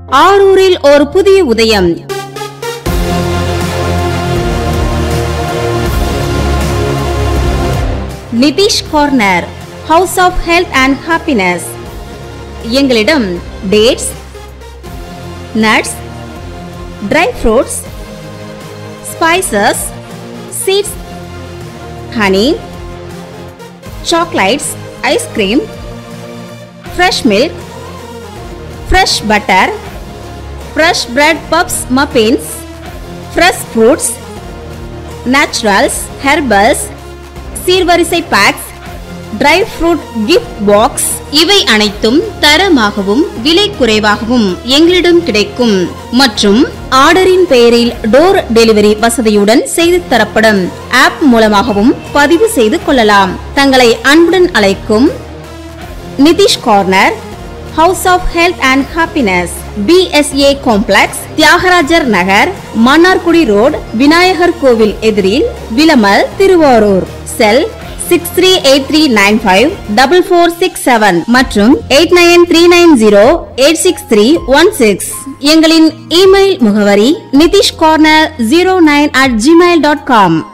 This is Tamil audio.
ஆரூரில் ஒரு புதிய உதயம் Nitish corner house of health and happiness எங்களிடம் dates nuts dry fruits spices seeds honey chocolates ice cream fresh milk fresh butter fresh bread puffs muffins fresh fruits naturals herbals சீர்வரிசை packs dry fruit gift box இவை அனைத்தும் தரமாகவும் விலை குறைவாகவும் எங்களிடம் கிடைக்கும் மற்றும் ஆர்டரின் பெயரில் டோர் டெலிவரி வசதியுடன் செய்து தரப்படும் ஆப் மூலமாகவும் பதிவு செய்து கொள்ளலாம் தங்களை அன்புடன் அழைக்கும் Nitish corner house of health and happiness BSA complex Thiyagarajar Nagar Mannargudi road Vinayagar கோவில் எதிரில் Vilamal Thiruvarur cell six three eight three nine five double four six seven மற்றும் eight nine three nine zero eight six three one six எங்களின் இமெயில் முகவரி Nitish corner zero nine at Gmail dot com